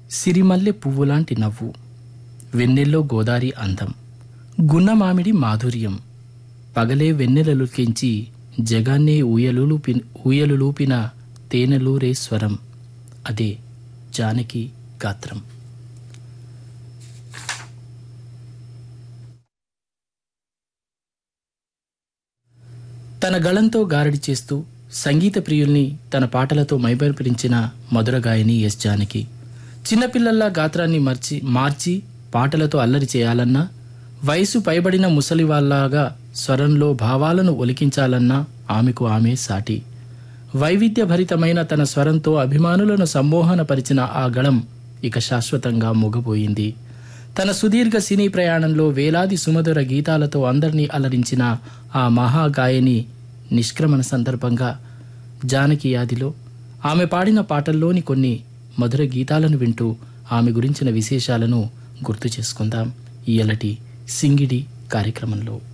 సిరిమల్లె పువ్వులాంటి నవ్వు వెన్నెల్లో గోదారి అందం గున్నమామిడి మాధుర్యం పగలే వెన్నెలలుకించి జగాన్నే ఊయలులూపి ఊయలులూపిన తేనెలూరే స్వరం అదే జానకి గాత్రం తన గళంతో గారడి చేస్తూ సంగీత ప్రియుల్ని తన పాటలతో మైమరిపించిన మధుర గాయని ఎస్ జానకి చిన్నపిల్లల్లా గాత్రాన్ని మర్చి మార్చి పాటలతో అల్లరి చేయాలన్నా వయసు పైబడిన ముసలివాళ్లాగా స్వరంలో భావాలను ఒలికించాలన్నా ఆమెకు ఆమె సాటి వైవిధ్యభరితమైన తన స్వరంతో అభిమానులను సమ్మోహనపరిచిన ఆ గళం ఇక శాశ్వతంగా మూగపోయింది తన సుదీర్ఘ సినీ ప్రయాణంలో వేలాది సుమధుర గీతాలతో అందరినీ అలరించిన ఆ మహాగాయని నిష్క్రమణ సందర్భంగా జానకి యాదిలో ఆమె పాడిన పాటల్లోని కొన్ని మధుర గీతాలను వింటూ ఆమె గురించిన విశేషాలను గుర్తు చేసుకుందాం ఇయలటి సింగిడి కార్యక్రమంలో